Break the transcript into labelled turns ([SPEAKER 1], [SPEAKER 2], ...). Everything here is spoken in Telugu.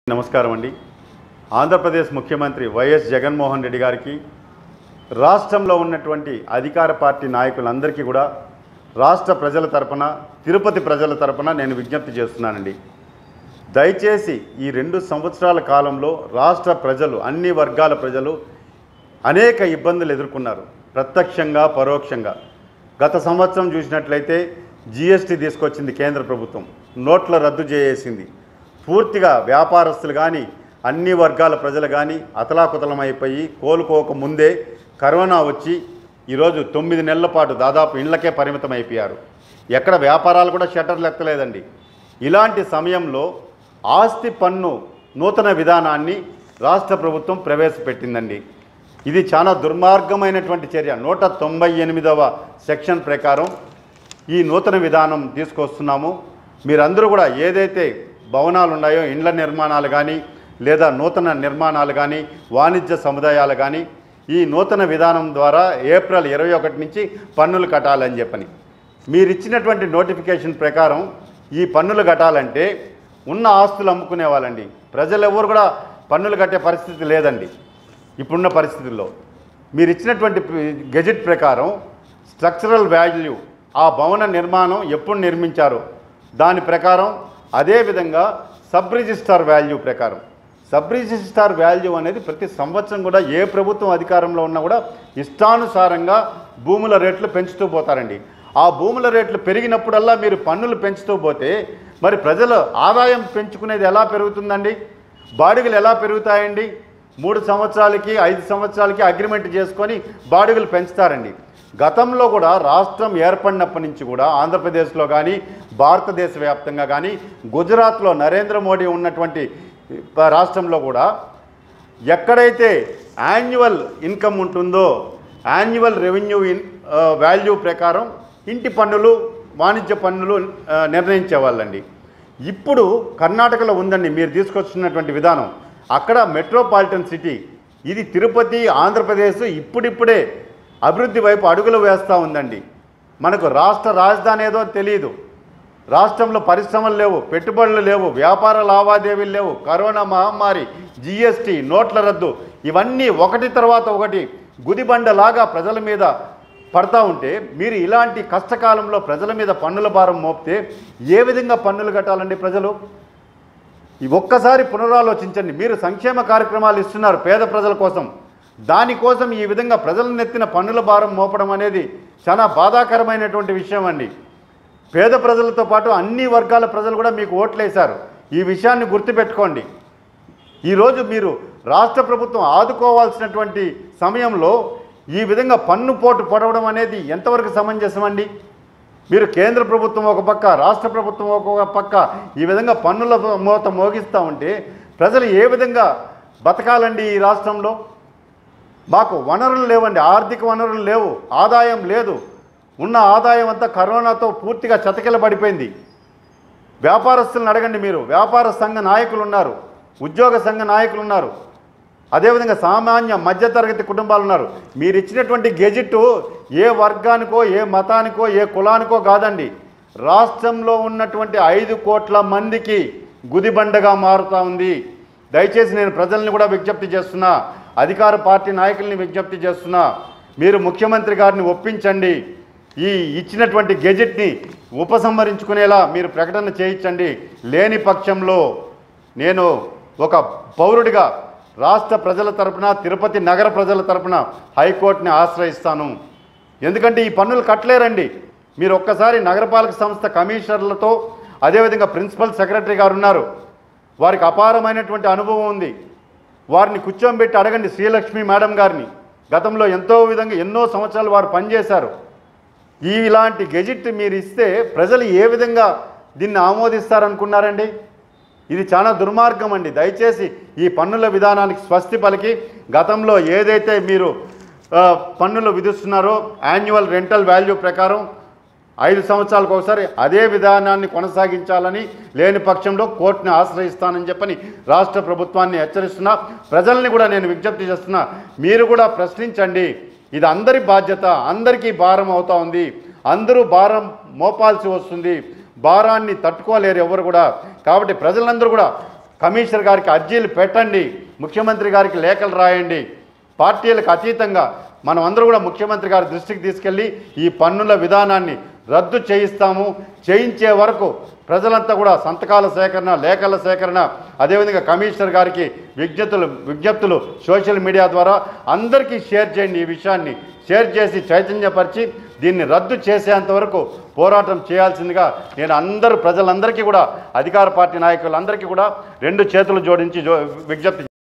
[SPEAKER 1] నమస్కారం అండి ఆంధ్రప్రదేశ్ ముఖ్యమంత్రి వైఎస్ జగన్మోహన్ రెడ్డి గారికి రాష్ట్రంలో ఉన్నటువంటి అధికార పార్టీ నాయకులందరికీ కూడా రాష్ట్ర ప్రజల తరపున తిరుపతి ప్రజల తరపున నేను విజ్ఞప్తి చేస్తున్నానండి దయచేసి ఈ రెండు సంవత్సరాల కాలంలో రాష్ట్ర ప్రజలు అన్ని వర్గాల ప్రజలు అనేక ఇబ్బందులు ఎదుర్కొన్నారు ప్రత్యక్షంగా పరోక్షంగా గత సంవత్సరం చూసినట్లయితే జిఎస్టీ తీసుకొచ్చింది కేంద్ర ప్రభుత్వం నోట్ల రద్దు చేసేసింది పూర్తిగా వ్యాపారస్తులు కానీ అన్ని వర్గాల ప్రజలు కానీ అతలాకుతలమైపోయి కోలుకోక ముందే కరోనా వచ్చి ఈరోజు తొమ్మిది నెలల పాటు దాదాపు ఇళ్లకే పరిమితం అయిపోయారు ఎక్కడ వ్యాపారాలు కూడా షట్టర్లు ఎత్తలేదండి ఇలాంటి సమయంలో ఆస్తి పన్ను నూతన విధానాన్ని రాష్ట్ర ప్రభుత్వం ప్రవేశపెట్టిందండి ఇది చాలా దుర్మార్గమైనటువంటి చర్య నూట తొంభై ఎనిమిదవ సెక్షన్ ప్రకారం ఈ నూతన విధానం తీసుకొస్తున్నాము మీరందరూ కూడా ఏదైతే భవనాలు ఉన్నాయో ఇండ్ల నిర్మాణాలు కానీ లేదా నూతన నిర్మాణాలు కానీ వాణిజ్య సముదాయాలు కానీ ఈ నూతన విధానం ద్వారా ఏప్రిల్ ఇరవై ఒకటి నుంచి పన్నులు కట్టాలని చెప్పని మీరు ఇచ్చినటువంటి నోటిఫికేషన్ ప్రకారం ఈ పన్నులు కట్టాలంటే ఉన్న ఆస్తులు అమ్ముకునే వాళ్ళండి ప్రజలు ఎవరు కూడా పన్నులు కట్టే పరిస్థితి లేదండి ఇప్పుడున్న పరిస్థితుల్లో మీరు ఇచ్చినటువంటి ప- గెజెట్ ప్రకారం స్ట్రక్చరల్ వాల్యూ ఆ భవన నిర్మాణం ఎప్పుడు నిర్మించారు దాని ప్రకారం అదేవిధంగా సబ్ రిజిస్టార్ వాల్యూ ప్రకారం సబ్ రిజిస్టార్ వాల్యూ అనేది ప్రతి సంవత్సరం కూడా ఏ ప్రభుత్వం అధికారంలో ఉన్నా కూడా ఇష్టానుసారంగా భూముల రేట్లు పెంచుతూ పోతారండి ఆ భూముల రేట్లు పెరిగినప్పుడల్లా మీరు పన్నులు పెంచుతూ పోతే మరి ప్రజల ఆదాయం పెంచుకునేది ఎలా పెరుగుతుందండి బాడుగలు ఎలా పెరుగుతాయండి మూడు సంవత్సరాలకి ఐదు సంవత్సరాలకి అగ్రిమెంట్ చేసుకొని బాడుగలు పెంచుతారండి గతంలో కూడా రాష్ట్రం ఏర్పడినప్పటి నుంచి కూడా ఆంధ్రప్రదేశ్లో కానీ భారతదేశ వ్యాప్తంగా కానీ గుజరాత్లో నరేంద్ర మోడీ ఉన్నటువంటి ప- రాష్ట్రంలో కూడా ఎక్కడైతే యాన్యువల్ ఇన్కమ్ ఉంటుందో యాన్యువల్ రెవెన్యూ ఇన్ వాల్యూ ప్రకారం ఇంటి పన్నులు వాణిజ్య పన్నులు ఆ, నిర్ణయించేవాళ్ళండి ఇప్పుడు కర్ణాటకలో ఉందండి మీరు తీసుకొచ్చినటువంటి విధానం అక్కడ మెట్రోపాలిటన్ సిటీ ఇది తిరుపతి ఆంధ్రప్రదేశ్ ఇప్పుడిప్పుడే అభివృద్ధి వైపు అడుగులు వేస్తూ ఉందండి మనకు రాష్ట్ర రాజధాని ఏదో తెలియదు రాష్ట్రంలో పరిశ్రమలు లేవు పెట్టుబడులు లేవు వ్యాపార లావాదేవీలు లేవు కరోనా మహమ్మారి జిఎస్టీ నోట్ల రద్దు ఇవన్నీ ఒకటి తర్వాత ఒకటి గుదిబండలాగా ప్రజల మీద పడతా ఉంటే మీరు ఇలాంటి కష్టకాలంలో ప్రజల మీద పన్నుల భారం మోపితే ఏ విధంగా పన్నులు కట్టాలండి ప్రజలు ఈ ఒక్కసారి పునరాలోచించండి మీరు సంక్షేమ కార్యక్రమాలు ఇస్తున్నారు పేద ప్రజల కోసం దానికోసం ఈ విధంగా ప్రజలను నెత్తిన పన్నుల భారం మోపడం అనేది చాలా బాధాకరమైనటువంటి విషయం అండి పేద ప్రజలతో పాటు అన్ని వర్గాల ప్రజలు కూడా మీకు ఓట్లేశారు ఈ విషయాన్ని గుర్తుపెట్టుకోండి ఈరోజు మీరు రాష్ట్ర ప్రభుత్వం ఆదుకోవాల్సినటువంటి సమయంలో ఈ విధంగా పన్ను పోటు పొడవడం అనేది ఎంతవరకు సమంజసమండి మీరు కేంద్ర ప్రభుత్వం ఒక పక్క రాష్ట్ర ప్రభుత్వం ఒక పక్క ఈ విధంగా పన్నుల మోత మోగిస్తూ ఉంటే ప్రజలు ఏ విధంగా బతకాలండి ఈ రాష్ట్రంలో మాకు వనరులు లేవండి ఆర్థిక వనరులు లేవు ఆదాయం లేదు ఉన్న ఆదాయం అంతా కరోనాతో పూర్తిగా చతకిలబడిపోయింది వ్యాపారస్తులను అడగండి మీరు వ్యాపార సంఘ నాయకులు ఉన్నారు ఉద్యోగ సంఘ నాయకులు ఉన్నారు అదేవిధంగా సామాన్య మధ్యతరగతి కుటుంబాలు ఉన్నారు మీరు ఇచ్చినటువంటి గెజిట్ ఏ వర్గానికో ఏ మతానికో ఏ కులానికో కాదండి రాష్ట్రంలో ఉన్నటువంటి ఐదు కోట్ల మందికి గుదిబండగా మారుతా ఉంది దయచేసి నేను ప్రజల్ని కూడా విజ్ఞప్తి చేస్తున్నా అధికార పార్టీ నాయకుల్ని విజ్ఞప్తి చేస్తున్నా మీరు ముఖ్యమంత్రి గారిని ఒప్పించండి ఈ ఇచ్చినటువంటి గెజెట్ని ఉపసంహరించుకునేలా మీరు ప్రకటన చేయించండి లేని పక్షంలో నేను ఒక పౌరుడిగా రాష్ట్ర ప్రజల తరపున తిరుపతి నగర ప్రజల తరపున హైకోర్టుని ఆశ్రయిస్తాను ఎందుకంటే ఈ పన్నులు కట్టలేరండి మీరు ఒక్కసారి నగరపాలక సంస్థ కమిషనర్లతో అదేవిధంగా ప్రిన్సిపల్ సెక్రటరీ గారు ఉన్నారు వారికి అపారమైనటువంటి అనుభవం ఉంది వారిని కూర్చోబెట్టి అడగండి శ్రీలక్ష్మి మేడం గారిని గతంలో ఎంతో విధంగా ఎన్నో సంవత్సరాలు వారు పనిచేశారు ఈ ఇలాంటి గెజిట్ మీరు ఇస్తే ప్రజలు ఏ విధంగా దీన్ని ఆమోదిస్తారనుకున్నారండి ఇది చాలా దుర్మార్గం అండి దయచేసి ఈ పన్నుల విధానానికి స్వస్తి పలికి గతంలో ఏదైతే మీరు ఆ, పన్నులు విధిస్తున్నారో యాన్యువల్ రెంటల్ వాల్యూ ప్రకారం ఐదు సంవత్సరాలకు ఒకసారి అదే విధానాన్ని కొనసాగించాలని లేని పక్షంలో కోర్టుని ఆశ్రయిస్తానని చెప్పని రాష్ట్ర ప్రభుత్వాన్ని హెచ్చరిస్తున్నా ప్రజల్ని కూడా నేను విజ్ఞప్తి చేస్తున్నా మీరు కూడా ప్రశ్నించండి ఇది అందరి బాధ్యత అందరికీ భారం అవుతా ఉంది అందరూ భారం మోపాల్సి వస్తుంది భారాన్ని తట్టుకోలేరు ఎవరు కూడా కాబట్టి ప్రజలందరూ కూడా కమిషనర్ గారికి అర్జీలు పెట్టండి ముఖ్యమంత్రి గారికి లేఖలు రాయండి పార్టీలకు అతీతంగా మనం అందరూ కూడా ముఖ్యమంత్రి గారి దృష్టికి తీసుకెళ్ళి ఈ పన్నుల విధానాన్ని రద్దు చేయిస్తాము చేయించే వరకు ప్రజలంతా కూడా సంతకాల సేకరణ లేఖల సేకరణ అదేవిధంగా కమిషనర్ గారికి విజ్ఞప్తులు విజ్ఞప్తులు సోషల్ మీడియా ద్వారా అందరికీ షేర్ చేయండి ఈ విషయాన్ని షేర్ చేసి చైతన్యపరిచి దీన్ని రద్దు చేసేంత వరకు పోరాటం చేయాల్సిందిగా నేను అందరు ప్రజలందరికీ కూడా అధికార పార్టీ నాయకులందరికీ కూడా రెండు చేతులు జోడించి జో విజ్ఞప్తి